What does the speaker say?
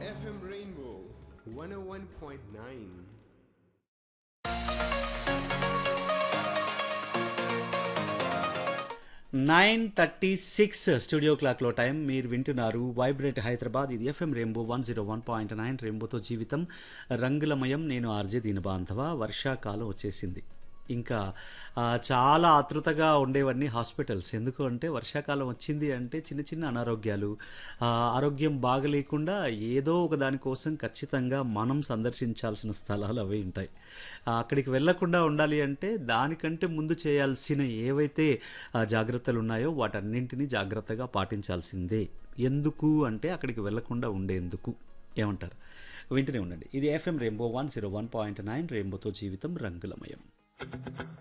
FM Rainbow 101.9. Nine thirty six studio క్లాక్లో time మీరు వింటున్నారు వైబ్రేట్ హైదరాబాద్ ఇది FM Rainbow one zero one point nine రెయిన్బోతో జీవితం రంగులమయం నేను ఆర్జే దీనబాంధవ వర్షాకాలం వచ్చేసింది ఇంకా ఆ, చాలా ఆతృతగా ఉండేవన్నీ హాస్పిటల్స్ ఎందుకు అంటే వర్షాకాలం వచ్చింది అంటే చిన్న చిన్న అనారోగ్యాలు ఆ, ఆరోగ్యం బాగలేకుండా ఏదో ఒక దానికోసం ఖచ్చితంగా మనం సందర్శించాల్సిన స్థలాలు అవి ఉంటాయి ఆ, అక్కడికి వెళ్ళకుండా ఉండాలి అంటే దానికంటే ముందు చేయాల్సిన ఏవైతే ఆ, జాగ్రత్తలు ఉన్నాయో వాటన్నింటినీ జాగ్రత్తగా పాటించాల్సిందే ఎందుకు అంటే అక్కడికి వెళ్ళకుండా ఉండేందుకు ఏమంటారు వింటూనే ఉండండి ఇది FM Rainbow one zero one point nine రెయిన్బోతో జీవితం రంగులమయం